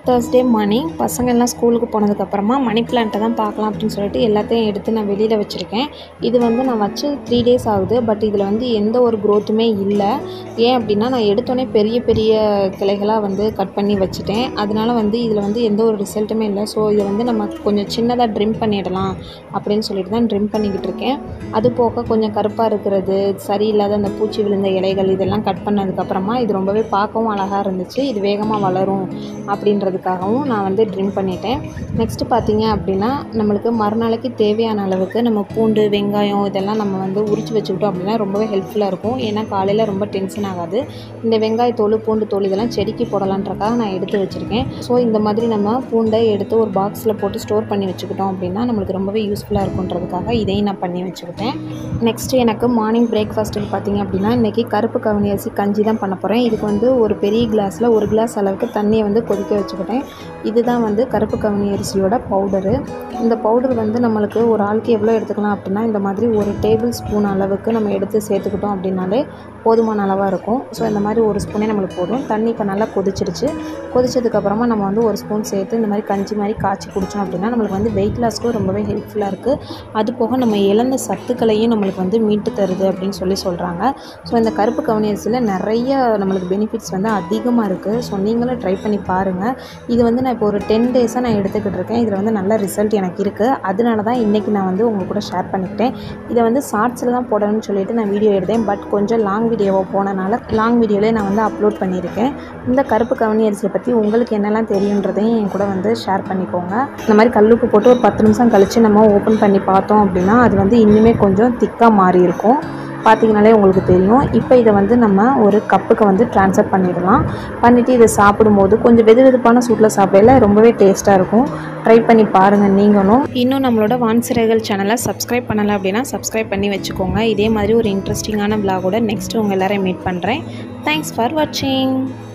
Thursday morning பசங்க எல்லாம் ஸ்கூலுக்கு போனதுக்கப்புறமா மணி பிளான்ட்டை தான் பார்க்கலாம் அப்படின்னு சொல்லிட்டு எல்லாத்தையும் எடுத்து நான் வெளியில் வச்சுருக்கேன் இது வந்து நான் வச்சு த்ரீ டேஸ் ஆகுது பட் இதில் வந்து எந்த ஒரு க்ரோத்துமே இல்லை ஏன் அப்படின்னா நான் எடுத்தோடனே பெரிய பெரிய கிளைகளாக வந்து கட் பண்ணி வச்சுட்டேன் அதனால வந்து இதில் வந்து எந்த ஒரு ரிசல்ட்டுமே இல்லை ஸோ இதை வந்து நம்ம கொஞ்சம் சின்னதாக ட்ரிம் பண்ணிடலாம் அப்படின்னு சொல்லிட்டு தான் ட்ரிம் பண்ணிக்கிட்டு இருக்கேன் அது போக கொஞ்சம் கருப்பாக இருக்கிறது சரியில்லாத அந்த பூச்சி விழுந்த இலைகள் இதெல்லாம் கட் பண்ணதுக்கப்புறமா இது ரொம்பவே பார்க்கவும் அழகாக இருந்துச்சு இது வேகமாக வளரும் அப்படின்றதுக்காகவும் நான் வந்து ட்ரிம் பண்ணிட்டேன் நெக்ஸ்ட்டு பார்த்தீங்க அப்படின்னா நம்மளுக்கு மறுநாளைக்கு தேவையான அளவுக்கு நம்ம பூண்டு வெங்காயம் இதெல்லாம் நம்ம வந்து உரிச்சு வச்சுக்கிட்டோம் அப்படின்னா ரொம்பவே ஹெல்ப்ஃபுல்லாக இருக்கும் ஏன்னா காலையில் ரொம்ப டென்ஷன் ஆகாது இந்த வெங்காயத்தோல் பூண்டு தோல் இதெல்லாம் செடிக்கு போடலான்றக்காக நான் எடுத்து வச்சுருக்கேன் ஸோ இந்த மாதிரி நம்ம பூண்டை எடுத்து ஒரு பாக்ஸில் போட்டு ஸ்டோர் பண்ணி வச்சுக்கிட்டோம் அப்படின்னா நம்மளுக்கு ரொம்பவே யூஸ்ஃபுல்லாக இருக்குன்றதுக்காக இதையும் நான் பண்ணி வச்சுக்கிட்டேன் நெக்ஸ்ட்டு எனக்கு மார்னிங் பிரேக்ஃபாஸ்ட்டுக்கு பார்த்தீங்க அப்படின்னா இன்றைக்கி கருப்பு கவனி அரிசி கஞ்சி தான் பண்ண போகிறேன் இதுக்கு வந்து ஒரு பெரிய கிளாஸில் ஒரு கிளாஸ் அளவுக்கு தண்ணியை வந்து கொதிக்க வச்சுக்கிட்டேன் இதுதான் வந்து கருப்பு கவனி அரிசியோட பவுடரு இந்த பவுடர் வந்து நம்மளுக்கு ஒரு ஆளுக்கு எவ்வளோ எடுத்துக்கலாம் அப்படின்னா இந்த மாதிரி ஒரு டேபிள் ஸ்பூன் அளவுக்கு நம்ம எடுத்து சேர்த்துக்கிட்டோம் அப்படின்னாலே போதுமான அளவாக இருக்கும் ஸோ இந்த மாதிரி ஒரு ஸ்பூனே நம்மளுக்கு போதும் தண்ணி இப்போ நல்லா கொதிச்சிருச்சு கொதிச்சதுக்கப்புறமா நம்ம வந்து ஒரு ஸ்பூன் சேர்த்து இந்த மாதிரி கஞ்சி மாதிரி காய்ச்சி குடித்தோம் அப்படின்னா நம்மளுக்கு வந்து வெயிட் லாஸ்க்கும் ரொம்பவே ஹெல்ப்ஃபுல்லாக இருக்குது அது போக நம்ம இழந்த சத்துக்களையும் நம்மளுக்கு வந்து மீட்டு தருது அப்படின்னு சொல்லி சொல்கிறாங்க ஸோ இந்த கருப்பு கவனி அரிசியில் நிறைய நம்மளுக்கு பெனிஃபிட்ஸ் வந்து அதிகமாக இருக்குது ஸோ நீங்களும் ட்ரை பண்ணி பாருங்கள் இது வந்து நான் இப்போ ஒரு டென் டேஸாக நான் எடுத்துக்கிட்டு இருக்கேன் இதில் வந்து நல்ல ரிசல்ட் எனக்கு இருக்குது அதனால தான் இன்றைக்கி நான் வந்து உங்கள் கூட ஷேர் பண்ணிக்கிட்டேன் இதை வந்து ஷார்ட்ஸில் தான் போடணும்னு சொல்லிட்டு நான் வீடியோ எடுத்தேன் பட் கொஞ்சம் லாங் வீடியோவாக போனனால லாங் வீடியோவிலே நான் வந்து அப்லோட் பண்ணியிருக்கேன் இந்த கருப்பு கவனி அரிசியை பற்றி உங்களுக்கு என்னெல்லாம் தெரியுன்றதையும் என் கூட வந்து ஷேர் பண்ணிக்கோங்க இந்த மாதிரி கல்லுப்பு போட்டு ஒரு பத்து நிமிஷம் கழித்து நம்ம ஓப்பன் பண்ணி பார்த்தோம் அப்படின்னா அது வந்து இன்னுமே கொஞ்சம் திக்காக மாறி இருக்கும் பார்த்தீங்கனாலே உங்களுக்கு தெரியும் இப்போ இதை வந்து நம்ம ஒரு கப்புக்கு வந்து ட்ரான்ஸ்ஃபர் பண்ணிடலாம் பண்ணிவிட்டு இதை சாப்பிடும்போது கொஞ்சம் வெது வெதுப்பான சூட்டில் சாப்பிடல ரொம்பவே டேஸ்ட்டாக இருக்கும் ட்ரை பண்ணி பாருங்கள் நீங்களும் இன்னும் நம்மளோட வான்சிறைகள் சேனலை சப்ஸ்கிரைப் பண்ணலை அப்படின்னா சப்ஸ்கிரைப் பண்ணி வச்சுக்கோங்க இதே மாதிரி ஒரு இன்ட்ரெஸ்டிங்கான பிளாகோட நெக்ஸ்ட் உங்கள் எல்லாரையும் மீட் பண்ணுறேன் தேங்க்ஸ் ஃபார் வாட்சிங்